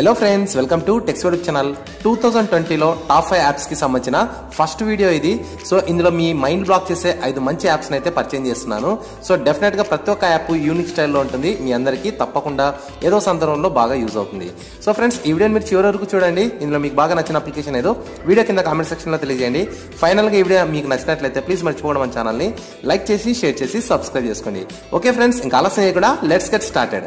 hello friends welcome to techs YouTube channel two thousand ట్వంటీలో top five యాప్స్కి సంబంధించిన first video ఇది so ఇందులో మీ మైండ్ బ్లాక్ చేసే ఐదు మంచి యాప్స్ని అయితే పరిచయం చేస్తున్నాను సో డెఫినెట్గా ప్రతి ఒక్క యాప్ యూనిక్ స్టైల్లో ఉంటుంది మీ అందరికీ తప్పకుండా ఏదో సందర్భంలో బాగా యూజ్ అవుతుంది సో ఫ్రెండ్స్ ఈ వీడియోని మీరు చివరి వరకు చూడండి ఇందులో మీకు బాగా నచ్చిన అప్లికేషన్ ఏదో వీడియో కింద కామెంట్ సెక్షన్లో తెలియజేయండి ఫైనల్గా ఈ వీడియో మీకు నచ్చినట్లయితే ప్లీజ్ మర్చిపోవడం మన ఛానల్ని లైక్ చేసి షేర్ చేసి సబ్స్క్రైబ్ చేసుకోండి ఓకే ఫ్రెండ్స్ ఇంకా ఆలస్యం చేయకుండా లెట్స్ గెట్ స్టార్టెడ్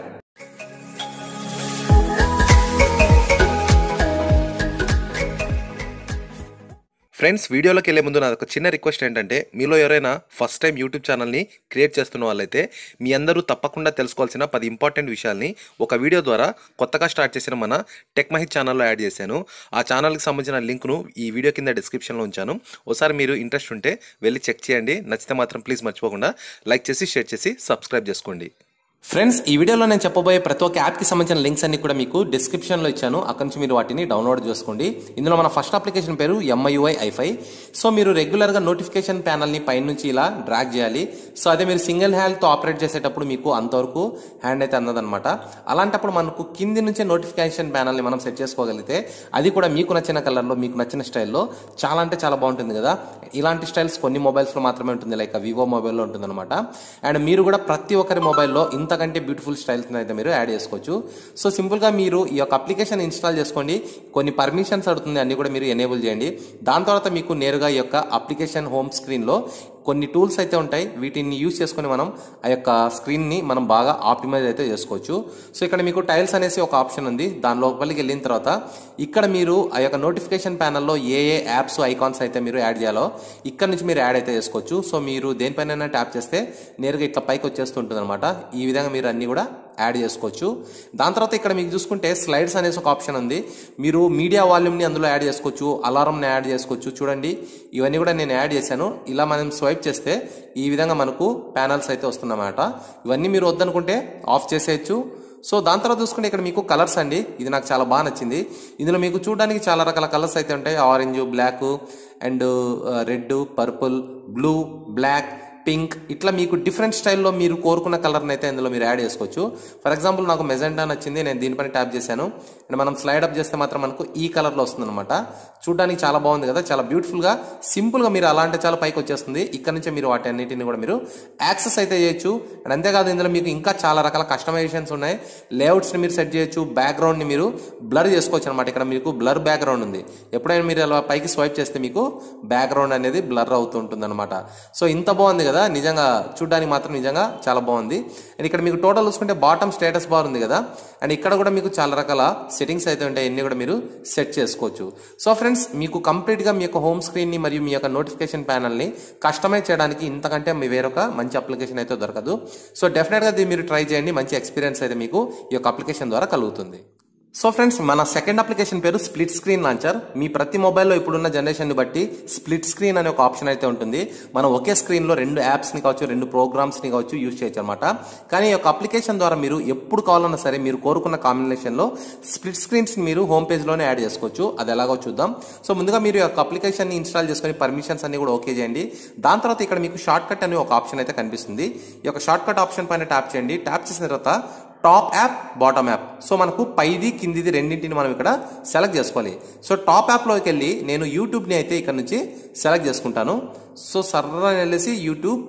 ఫ్రెండ్స్ వీడియోలోకి వెళ్ళే ముందు నాది ఒక చిన్న రిక్వెస్ట్ ఏంటంటే మీలో ఎవరైనా ఫస్ట్ టైం యూట్యూబ్ ఛానల్ని క్రియేట్ చేస్తున్న వాళ్ళైతే మీ అందరూ తప్పకుండా తెలుసుకోవాల్సిన పది ఇంపార్టెంట్ విషయాల్ని ఒక వీడియో ద్వారా కొత్తగా స్టార్ట్ చేసిన మన టెక్ మహిత్ ఛానల్లో యాడ్ చేశాను ఆ ఛానల్కి సంబంధించిన లింక్ను ఈ వీడియో కింద డిస్క్రిప్షన్లో ఉంచాను ఒకసారి మీరు ఇంట్రెస్ట్ ఉంటే వెళ్ళి చెక్ చేయండి నచ్చితే మాత్రం ప్లీజ్ మర్చిపోకుండా లైక్ చేసి షేర్ చేసి సబ్స్క్రైబ్ చేసుకోండి ఫ్రెండ్స్ ఈ వీడియోలో నేను చెప్పబోయే ప్రతి ఒక్క యాప్కి సంబంధించిన లింక్స్ అన్ని కూడా మీకు డిస్క్రిప్షన్లో ఇచ్చాను అక్కడి నుంచి మీరు వాటిని డౌన్లోడ్ చేసుకోండి ఇందులో మన ఫస్ట్ అప్లికేషన్ పేరు ఎంఐయుఐ ఐఫై సో మీరు రెగ్యులర్గా నోటిఫికేషన్ ప్యానల్ని పైనుంచి ఇలా డ్రాగ్ చేయాలి సో అదే మీరు సింగిల్ హ్యాండ్తో ఆపరేట్ చేసేటప్పుడు మీకు అంతవరకు హ్యాండ్ అయితే అందదన్నమాట అలాంటప్పుడు మనకు కింది నుంచే నోటిఫికేషన్ ప్యానల్ని మనం సెట్ చేసుకోగలిగితే అది కూడా మీకు నచ్చిన కలర్లో మీకు నచ్చిన స్టైల్లో చాలా అంటే చాలా బాగుంటుంది కదా ఇలాంటి స్టైల్స్ కొన్ని మొబైల్స్లో మాత్రమే ఉంటుంది లైక్ వివో మొబైల్లో ఉంటుంది అనమాట అండ్ మీరు కూడా ప్రతి ఒక్కరి మొబైల్లో ఇంతకంటే బ్యూటిఫుల్ స్టైల్స్ అయితే మీరు యాడ్ చేసుకోవచ్చు సో సింపుల్గా మీరు ఈ యొక్క అప్లికేషన్ ఇన్స్టాల్ చేసుకోండి కొన్ని పర్మిషన్స్ అడుగుతుంది అన్ని కూడా మీరు ఎనేబుల్ చేయండి దాని తర్వాత మీకు నేరుగా ఈ యొక్క అప్లికేషన్ హోమ్ స్క్రీన్లో కొన్ని టూల్స్ అయితే ఉంటాయి వీటిని యూస్ చేసుకొని మనం ఆ యొక్క స్క్రీన్ని మనం బాగా ఆప్టిమైజ్ అయితే చేసుకోవచ్చు సో ఇక్కడ మీకు టైల్స్ అనేసి ఒక ఆప్షన్ ఉంది దాని లోపలికి వెళ్ళిన తర్వాత ఇక్కడ మీరు ఆ యొక్క నోటిఫికేషన్ ప్యానల్లో ఏ ఏ యాప్స్ ఐకాన్స్ అయితే మీరు యాడ్ చేయాలో ఇక్కడ నుంచి మీరు యాడ్ అయితే చేసుకోవచ్చు సో మీరు దేనిపైన ట్యాప్ చేస్తే నేరుగా ఇట్లా పైకి వచ్చేస్తుంటుంది అనమాట ఈ విధంగా మీరు అన్ని కూడా యాడ్ చేసుకోవచ్చు దాని తర్వాత ఇక్కడ మీకు చూసుకుంటే స్లైడ్స్ అనేసి ఒక ఆప్షన్ ఉంది మీరు మీడియా వాల్యూమ్ని అందులో యాడ్ చేసుకోవచ్చు అలారంని యాడ్ చేసుకోవచ్చు చూడండి ఇవన్నీ కూడా నేను యాడ్ చేశాను ఇలా మనం స్వైప్ చేస్తే ఈ విధంగా మనకు ప్యానల్స్ అయితే వస్తున్నమాట ఇవన్నీ మీరు వద్దనుకుంటే ఆఫ్ చేసేయచ్చు సో దాని తర్వాత చూసుకుంటే ఇక్కడ మీకు కలర్స్ అండి ఇది నాకు చాలా బాగా నచ్చింది ఇందులో మీకు చూడడానికి చాలా రకాల కలర్స్ అయితే ఉంటాయి orange black and red purple blue black pink ఇట్లా మీకు డిఫరెంట్ స్టైల్లో మీరు కోరుకున్న కలర్ని అయితే ఇందులో మీరు యాడ్ చేసుకోవచ్చు ఫర్ ఎగ్జాంపుల్ నాకు మెజెంటా నచ్చింది నేను దీనిపైన ట్యాప్ చేశాను అండ్ మనం స్లైడ్ అప్ చేస్తే మాత్రం మనకు ఈ కలర్లో వస్తుంది అనమాట చూడడానికి చాలా బాగుంది కదా చాలా బ్యూటిఫుల్గా సింపుల్గా మీరు అలా అంటే చాలా పైకి వచ్చేస్తుంది ఇక్కడ నుంచే మీరు వాటి అన్నిటిని కూడా మీరు యాక్సెస్ అయితే చేయొచ్చు అండ్ అంతేకాదు ఇందులో మీకు ఇంకా చాలా రకాల కస్టమైజేషన్స్ ఉన్నాయి లేఅవుట్స్ని మీరు సెట్ చేయొచ్చు బ్యాక్గ్రౌండ్ని మీరు బ్లర్ చేసుకోవచ్చు అనమాట ఇక్కడ మీకు బ్లర్ బ్యాక్గ్రౌండ్ ఉంది ఎప్పుడైనా మీరు అలా పైకి స్వైప్ చేస్తే మీకు బ్యాక్గ్రౌండ్ అనేది బ్లర్ అవుతూ ఉంటుంది అనమాట సో ఇంత బాగుంది కదా నిజంగా చూడడానికి మాత్రం నిజంగా చాలా బాగుంది అండ్ ఇక్కడ మీకు టోటల్ చూసుకుంటే బాటమ్ స్టేటస్ బార్ ఉంది కదా అండ్ ఇక్కడ కూడా మీకు చాలా రకాల సెట్టింగ్స్ అయితే ఉంటాయి అన్ని కూడా మీరు సెట్ చేసుకోవచ్చు సో ఫ్రెండ్స్ మీకు కంప్లీట్గా మీ యొక్క హోమ్ స్క్రీన్ని మరియు మీ యొక్క నోటిఫికేషన్ ప్యానల్ని కస్టమైజ్ చేయడానికి ఇంతకంటే మీ వేరొక మంచి అప్లికేషన్ అయితే దొరకదు సో డెఫినెట్గా దీన్ని మీరు ట్రై చేయండి మంచి ఎక్స్పీరియన్స్ అయితే మీకు ఈ యొక్క అప్లికేషన్ ద్వారా కలుగుతుంది సో ఫ్రెండ్స్ మన సెకండ్ అప్లికేషన్ పేరు స్ప్లిట్ స్క్రీన్ లాంచర్ మీ ప్రతి మొబైల్లో ఇప్పుడున్న జనరేషన్ని బట్టి స్ప్లిట్ స్క్రీన్ అనే ఒక ఆప్షన్ అయితే ఉంటుంది మనం ఒకే స్క్రీన్లో రెండు యాప్స్ని కావచ్చు రెండు ప్రోగ్రామ్స్ని కావచ్చు యూజ్ చేయొచ్చు అనమాట కానీ ఈ యొక్క అప్లికేషన్ ద్వారా మీరు ఎప్పుడు కావాలన్నా సరే మీరు కోరుకున్న కాంబినేషన్లో స్ప్లిట్ స్క్రీన్స్ మీరు హోమ్ పేజ్లోనే యాడ్ చేసుకోవచ్చు అది ఎలాగో చూద్దాం సో ముందుగా మీరు ఈ యొక్క అప్లికేషన్ని ఇన్స్టాల్ చేసుకొని పర్మిషన్స్ అన్ని కూడా ఓకే చేయండి దాని తర్వాత ఇక్కడ మీకు షార్ట్ కట్ అనే ఒక ఆప్షన్ అయితే కనిపిస్తుంది ఈ యొక్క షార్ట్ కట్ ఆప్షన్ పైన ట్యాప్ చేయండి ట్యాప్ చేసిన తర్వాత top app bottom app so మనకు పైది కిందిది రెండింటిని మనం ఇక్కడ సెలెక్ట్ చేసుకోవాలి సో టాప్ యాప్లోకి వెళ్ళి నేను యూట్యూబ్ని అయితే ఇక్కడ నుంచి సెలెక్ట్ చేసుకుంటాను సో సర్ర వెళ్ళేసి యూట్యూబ్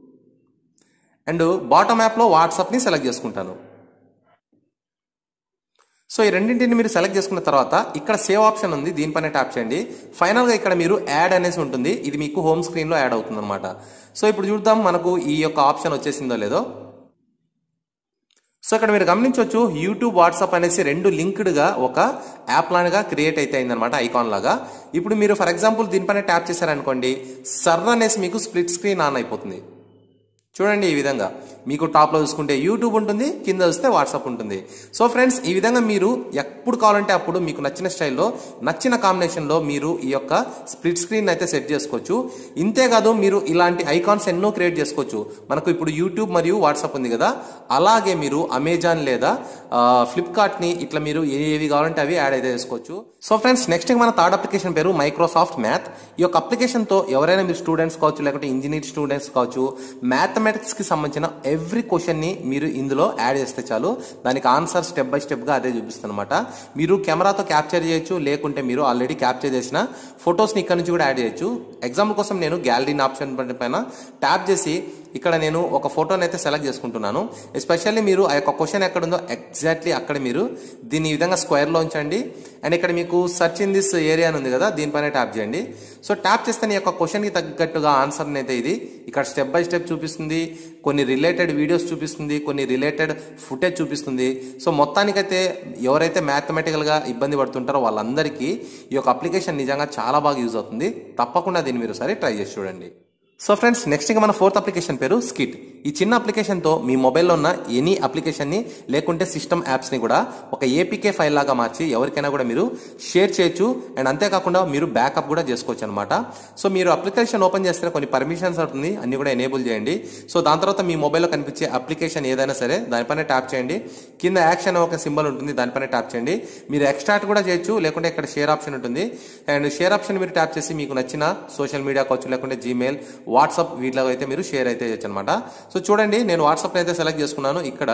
అండ్ బాటమ్ యాప్లో వాట్సాప్ని సెలెక్ట్ చేసుకుంటాను సో ఈ రెండింటిని మీరు సెలెక్ట్ చేసుకున్న తర్వాత ఇక్కడ సేవ్ ఆప్షన్ ఉంది దీనిపైన ట్యాప్ చేయండి ఫైనల్గా ఇక్కడ మీరు యాడ్ అనేసి ఉంటుంది ఇది మీకు హోమ్ స్క్రీన్లో యాడ్ అవుతుంది అనమాట సో ఇప్పుడు చూద్దాం మనకు ఈ యొక్క ఆప్షన్ వచ్చేసిందో లేదో సో ఇక్కడ మీరు గమనించవచ్చు యూట్యూబ్ వాట్సాప్ అనేసి రెండు లింక్డ్గా ఒక యాప్ లాగా క్రియేట్ అయితే అయిందనమాట ఐకాన్ లాగా ఇప్పుడు మీరు ఫర్ ఎగ్జాంపుల్ దీనిపైన ట్యాప్ చేశారనుకోండి సర్ర అనేసి మీకు స్ప్లిట్ స్క్రీన్ ఆన్ అయిపోతుంది చూడండి ఈ విధంగా మీకు టాప్లో చూసుకుంటే యూట్యూబ్ ఉంటుంది కింద చూస్తే వాట్సాప్ ఉంటుంది సో ఫ్రెండ్స్ ఈ విధంగా మీరు ఎప్పుడు కావాలంటే అప్పుడు మీకు నచ్చిన స్టైల్లో నచ్చిన కాంబినేషన్లో మీరు ఈ యొక్క స్ప్లిట్ స్క్రీన్ అయితే సెట్ చేసుకోవచ్చు ఇంతేకాదు మీరు ఇలాంటి ఐకాన్స్ ఎన్నో క్రియేట్ చేసుకోవచ్చు మనకు ఇప్పుడు యూట్యూబ్ మరియు వాట్సాప్ ఉంది కదా అలాగే మీరు అమెజాన్ లేదా ఫ్లిప్కార్ట్ని ఇట్లా మీరు ఏవి కావాలంటే అవి యాడ్ అయితే చేసుకోవచ్చు సో ఫ్రెండ్స్ నెక్స్ట్ మన థర్డ్ అప్లికేషన్ పేరు మైక్రోసాఫ్ట్ మ్యాథ్ ఈ యొక్క అప్లికేషన్తో ఎవరైనా మీరు స్టూడెంట్స్ కావచ్చు లేకుంటే ఇంజనీర్ స్టూడెంట్స్ కావచ్చు మ్యాథమెటిక్స్ మ్యాథమెటిక్స్కి సంబంధించిన ఎవ్రీ క్వశ్చన్ని మీరు ఇందులో యాడ్ చేస్తే చాలు దానికి ఆన్సర్ స్టెప్ బై స్టెప్గా అదే చూపిస్తుంది అనమాట మీరు కెమెరాతో క్యాప్చర్ చేయొచ్చు లేకుంటే మీరు ఆల్రెడీ క్యాప్చర్ చేసిన ఫొటోస్ని ఇక్కడ నుంచి కూడా యాడ్ చేయొచ్చు ఎగ్జాంపుల్ కోసం నేను గ్యాలరీ ఆప్షన్ పైన ట్యాప్ చేసి ఇక్కడ నేను ఒక ఫోటోని అయితే సెలెక్ట్ చేసుకుంటున్నాను ఎస్పెషల్లీ మీరు ఆ యొక్క క్వశ్చన్ ఎక్కడ ఉందో ఎగ్జాక్ట్లీ అక్కడ మీరు దీన్ని ఈ విధంగా స్క్వేర్లో ఉంచండి అండ్ ఇక్కడ మీకు సర్చ్ ఇన్ దిస్ ఏరియా అని ఉంది కదా దీనిపైన ట్యాప్ చేయండి సో ట్యాప్ చేస్తే నీ యొక్క క్వశ్చన్కి తగ్గట్టుగా ఆన్సర్ని అయితే ఇది ఇక్కడ స్టెప్ బై స్టెప్ చూపిస్తుంది కొన్ని రిలేటెడ్ వీడియోస్ చూపిస్తుంది కొన్ని రిలేటెడ్ ఫుటేజ్ చూపిస్తుంది సో మొత్తానికైతే ఎవరైతే మ్యాథమెటికల్గా ఇబ్బంది పడుతుంటారో వాళ్ళందరికీ ఈ యొక్క అప్లికేషన్ నిజంగా చాలా బాగా యూజ్ అవుతుంది తప్పకుండా దీన్ని మీరు సరే ట్రై చేసి చూడండి సో ఫ్రెండ్స్ నెక్స్ట్ ఇంకా మన ఫోర్త్ అప్లికేషన్ పేరు స్కిట్ ఈ చిన్న అప్లికేషన్తో మీ మొబైల్లో ఉన్న ఎనీ అప్లికేషన్ని లేకుంటే సిస్టమ్ యాప్స్ని కూడా ఒక ఏపీకే ఫైల్ లాగా మార్చి ఎవరికైనా కూడా మీరు షేర్ చేయొచ్చు అండ్ అంతేకాకుండా మీరు బ్యాకప్ కూడా చేసుకోవచ్చు అనమాట సో మీరు అప్లికేషన్ ఓపెన్ చేస్తే కొన్ని పర్మిషన్స్ ఉంటుంది అన్ని కూడా ఎనేబుల్ చేయండి సో దాని తర్వాత మీ మొబైల్లో కనిపించే అప్లికేషన్ ఏదైనా సరే దానిపైన ట్యాప్ చేయండి కింద యాక్షన్ ఒక సింబల్ ఉంటుంది దానిపైన ట్యాప్ చేయండి మీరు ఎక్స్ట్రాక్ట్ కూడా చేయొచ్చు లేకుంటే ఇక్కడ షేర్ ఆప్షన్ ఉంటుంది అండ్ షేర్ ఆప్షన్ మీరు ట్యాప్ చేసి మీకు నచ్చిన సోషల్ మీడియా కావచ్చు లేకుంటే జీమెయిల్ వాట్సాప్ వీటిలో అయితే మీరు షేర్ అయితే చేయొచ్చు అనమాట సో చూడండి నేను వాట్సాప్ అయితే సెలెక్ట్ చేసుకున్నాను ఇక్కడ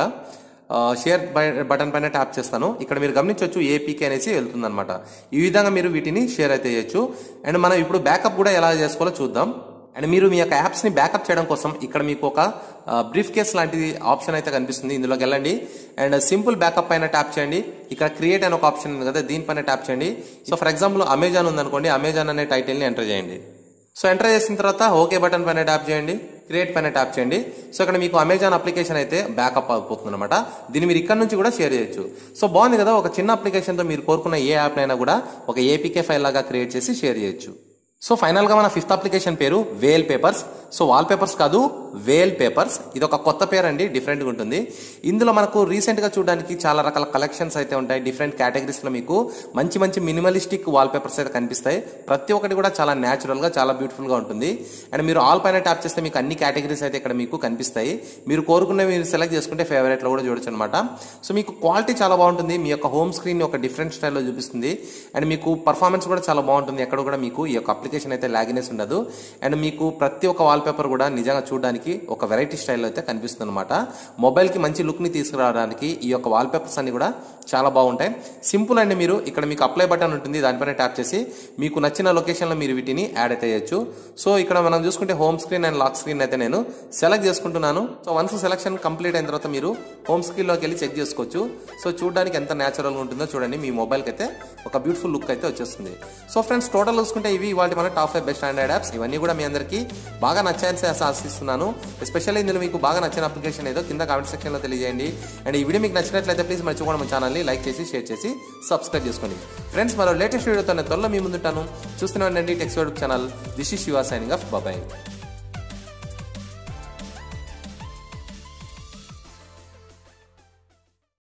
షేర్ బటన్ పైన ట్యాప్ చేస్తాను ఇక్కడ మీరు గమనించవచ్చు ఏపీకే అనేసి వెళ్తుంది అనమాట ఈ విధంగా మీరు వీటిని షేర్ అయితే చేయొచ్చు అండ్ మనం ఇప్పుడు బ్యాకప్ కూడా ఎలా చేసుకోవాలో చూద్దాం అండ్ మీరు మీ యొక్క యాప్స్ని బ్యాకప్ చేయడం కోసం ఇక్కడ మీకు ఒక బ్రీఫ్ కేస్ లాంటిది ఆప్షన్ అయితే కనిపిస్తుంది ఇందులోకి వెళ్ళండి అండ్ సింపుల్ బ్యాకప్ పైన ట్యాప్ చేయండి ఇక్కడ క్రియేట్ అనే ఒక ఆప్షన్ ఉంది కదా దీనిపైన ట్యాప్ చేయండి సో ఫర్ ఎగ్జాంపుల్ అమెజాన్ ఉందనుకోండి అమెజాన్ అనే టైటిల్ని ఎంటర్ చేయండి సో ఎంటర్ చేసిన తర్వాత ఓకే బటన్ పైన ట్యాప్ చేయండి క్రియేట్ పైన ట్యాప్ చేయండి సో ఇక్కడ మీకు అమెజాన్ అప్లికేషన్ అయితే బ్యాకప్ అయిపోతుంది అనమాట దీన్ని మీరు ఇక్కడ నుంచి కూడా షేర్ చేయొచ్చు సో బాగుంది కదా ఒక చిన్న అప్లికేషన్తో మీరు కోరుకున్న ఏ యాప్ అయినా కూడా ఒక ఏపీకే ఫైల్ లాగా క్రియేట్ చేసి షేర్ చేయొచ్చు సో ఫైనల్గా మన ఫిఫ్త్ అప్లికేషన్ పేరు whale papers so wallpapers కాదు వేల్ పేపర్స్ ఇది ఒక కొత్త పేరు అండి డిఫరెంట్గా ఉంటుంది ఇందులో మనకు రీసెంట్గా చూడడానికి చాలా రకాల కలెక్షన్స్ అయితే ఉంటాయి డిఫరెంట్ కేటగిరీస్లో మీకు మంచి మంచి మినిమలిస్టిక్ వాల్ పేపర్స్ అయితే కనిపిస్తాయి ప్రతి ఒక్కటి కూడా చాలా న్యాచురల్గా చాలా బ్యూటిఫుల్గా ఉంటుంది అండ్ మీరు ఆల్ పైన ట్యాప్ చేస్తే మీకు అన్ని కేటగిరీస్ అయితే ఇక్కడ మీకు కనిపిస్తాయి మీరు కోరుకునే మీరు సెలెక్ట్ చేసుకుంటే ఫేవరెట్లో కూడా చూడొచ్చు అనమాట సో మీకు క్వాలిటీ చాలా బాగుంటుంది మీ యొక్క హోమ్ స్క్రీన్ ఒక డిఫరెంట్ స్టైల్లో చూపిస్తుంది అండ్ మీకు పర్ఫార్మెన్స్ కూడా చాలా బాగుంటుంది ఎక్కడ కూడా మీకు ఈ యొక్క అప్లికేషన్ అయితే లాగినెస్ ఉండదు అండ్ మీకు ప్రతి ఒక్క వాల్ పేపర్ కూడా నిజంగా చూడడానికి ఒక వెరైటీ స్టైల్లో అయితే కనిపిస్తుంది అనమాట మొబైల్కి మంచి లుక్ని తీసుకురావడానికి ఈ యొక్క వాల్ పేపర్స్ అన్ని కూడా చాలా బాగుంటాయి సింపుల్ అండి మీరు ఇక్కడ మీకు అప్లై బటన్ ఉంటుంది దానిపైన ట్యాప్ చేసి మీకు నచ్చిన లొకేషన్లో మీరు వీటిని యాడ్ అయితే చేయొచ్చు సో ఇక్కడ మనం చూసుకుంటే home screen and lock screen అయితే నేను సెలెక్ట్ చేసుకుంటున్నాను సో వన్స్ సెలెక్షన్ కంప్లీట్ అయిన తర్వాత మీరు హోమ్ స్క్రీన్లోకి వెళ్ళి చెక్ చేసుకోవచ్చు సో చూడడానికి ఎంత న్యాచురల్గా ఉంటుందో చూడండి మీ మొబైల్కి అయితే ఒక బ్యూటిఫుల్ లుక్ అయితే వచ్చేస్తుంది సో ఫ్రెండ్స్ టోటల్ చూసుకుంటే ఇవి ఇవాళ మన top five best standard apps ఇవన్నీ కూడా మీ అందరికీ బాగా నచ్చాయని ఆశిస్తున్నాను ఎస్పెషల్లీ ఇందులో మీకు బాగా నచ్చిన అప్లికేషన్ ఏదో కింద కామెంట్ సెక్షన్లో తెలియజేయండి అండ్ ఈ వీడియో మీకు నచ్చినట్లయితే ప్లీజ్ మర్చిపోవడం మన ఛానల్ని లైక్ చేసి షేర్ చేసి సబ్స్క్రైబ్ చేసుకోండి ఫ్రెండ్స్ మరో లేటెస్ట్ వీడియోతో నేను త్వరలో మీ ముందుంటాను చూస్తూనే ఉండండి techs YouTube channel this is Shiva signing off బాబాయ్